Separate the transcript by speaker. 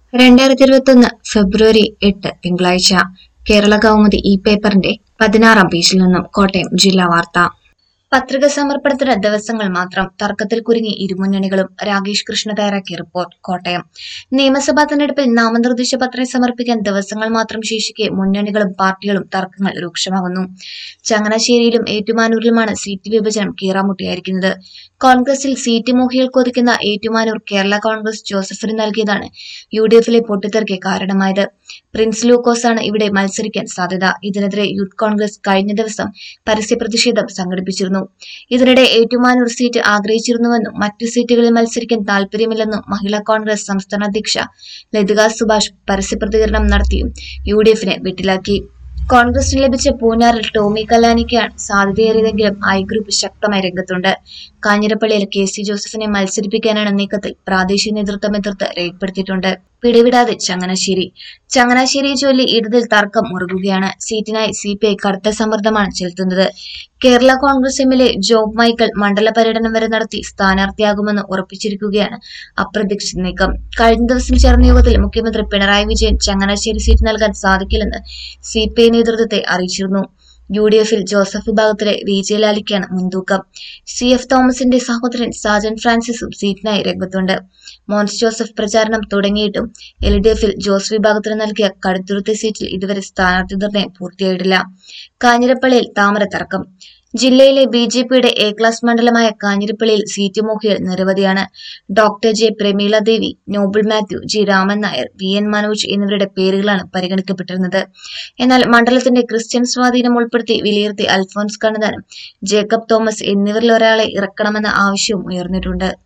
Speaker 1: രണ്ടായിരത്തി ഇരുപത്തൊന്ന് ഫെബ്രുവരി എട്ട് തിങ്കളാഴ്ച കേരള കൗമുദി ഈ പേപ്പറിന്റെ പതിനാറാം പേജിൽ നിന്നും കോട്ടയം ജില്ലാ വാർത്ത പത്രിക സമർപ്പണത്തിന് ദിവസങ്ങൾ മാത്രം തർക്കത്തിൽ കുരുങ്ങി ഇരുമുന്നണികളും രാകേഷ് കൃഷ്ണ തയ്യാറാക്കിയ റിപ്പോർട്ട് കോട്ടയം നിയമസഭാ തെരഞ്ഞെടുപ്പിൽ നാമനിർദ്ദേശ പത്രിക സമർപ്പിക്കാൻ ദിവസങ്ങൾ മാത്രം ശേഷിക്കെ മുന്നണികളും പാർട്ടികളും തർക്കങ്ങൾ രൂക്ഷമാകുന്നു ചങ്ങനാശ്ശേരിയിലും ഏറ്റുമാനൂരിലുമാണ് സീറ്റ് വിഭജനം കീറാമുട്ടിയായിരിക്കുന്നത് കോൺഗ്രസിൽ സീറ്റ് മോഹികൾ കൊതിക്കുന്ന ഏറ്റുമാനൂർ കേരള കോൺഗ്രസ് ജോസഫിന് നൽകിയതാണ് യു ഡി എഫിലെ പൊട്ടിത്തെറിക്ക് കാരണമായത് പ്രിൻസ് ലൂക്കോസാണ് ഇവിടെ മത്സരിക്കാൻ സാധ്യത ഇതിനെതിരെ യൂത്ത് കോൺഗ്രസ് കഴിഞ്ഞ ദിവസം പരസ്യ പ്രതിഷേധം സംഘടിപ്പിച്ചിരുന്നു ഇതിനിടെ ഏറ്റുമാനൂർ സീറ്റ് ആഗ്രഹിച്ചിരുന്നുവെന്നും മറ്റു സീറ്റുകളിൽ മത്സരിക്കാൻ താൽപര്യമില്ലെന്നും മഹിളാ കോൺഗ്രസ് സംസ്ഥാന അധ്യക്ഷ ലതിക സുഭാഷ് പരസ്യ പ്രതികരണം നടത്തിയും യു ഡി എഫിനെ വിട്ടിലാക്കി കോൺഗ്രസിന് ലഭിച്ച പൂഞ്ഞാറിൽ ടോമി കല്ലാനിക്കാണ് സാധ്യതയേറിയതെങ്കിലും ഐ ഗ്രൂപ്പ് ശക്തമായി രംഗത്തുണ്ട് കാഞ്ഞിരപ്പള്ളിയിൽ കെ സി ജോസഫിനെ മത്സരിപ്പിക്കാനാണ് നീക്കത്തിൽ പ്രാദേശിക നേതൃത്വം എതിർത്ത് രേഖപ്പെടുത്തിയിട്ടുണ്ട് പിടിവിടാതെ ചങ്ങനാശ്ശേരി ചങ്ങനാശ്ശേരിയെ ചൊല്ലി ഇടതിൽ തർക്കം മുറുകുകയാണ് സീറ്റിനായി സി പി ഐ കടുത്ത സമ്മർദ്ദമാണ് ചെലുത്തുന്നത് കേരള കോൺഗ്രസ് എമ്മിലെ ജോബ് മൈക്കിൾ മണ്ഡല പര്യടനം വരെ നടത്തി സ്ഥാനാർത്ഥിയാകുമെന്ന് ഉറപ്പിച്ചിരിക്കുകയാണ് അപ്രതീക്ഷിത നീക്കം കഴിഞ്ഞ ദിവസം ചേർന്ന യോഗത്തിൽ മുഖ്യമന്ത്രി പിണറായി വിജയൻ ചങ്ങനാശ്ശേരി സീറ്റ് നൽകാൻ സാധിക്കില്ലെന്ന് സി പി ഐ നേതൃത്വത്തെ അറിയിച്ചിരുന്നു യു ഡി എഫിൽ ജോസഫ് വിഭാഗത്തിലെ വി ജെ ലാലിക്കാണ് മുൻതൂക്കം സി എഫ് തോമസിന്റെ സഹോദരൻ സാജൻ ഫ്രാൻസിസും സീറ്റിനായി രംഗത്തുണ്ട് മോൻസ് ജോസഫ് പ്രചാരണം തുടങ്ങിയിട്ടും എൽ ഡി എഫിൽ ജോസ് വിഭാഗത്തിന് നൽകിയ കടുത്തുരുത്തി സീറ്റിൽ ഇതുവരെ സ്ഥാനാർത്ഥി നിർണയം പൂർത്തിയായിട്ടില്ല കാഞ്ഞിരപ്പള്ളിയിൽ താമര തർക്കം ജില്ലയിലെ ബി ജെ പിയുടെ എ ക്ലാസ് മണ്ഡലമായ കാഞ്ഞിരപ്പള്ളിയിൽ സീറ്റ് മോഹികൾ നിരവധിയാണ് doctor J Prameela Devi Noble Mathew G Raman Nair V N Manoj എന്നിവരുടെ പേരുകളാണ് പരിഗണിക്കപ്പെട്ടിരുന്നത് എന്നാൽ മണ്ഡലത്തിന്റെ ക്രിസ്ത്യൻ സ്വാധീനം ഉൾപ്പെടുത്തി വിലയിരുത്തി അൽഫോൻസ് കണ്ണതാനം ജേക്കബ് തോമസ് എന്നിവരിൽ ഒരാളെ ഇറക്കണമെന്ന ആവശ്യവും ഉയർന്നിട്ടുണ്ട്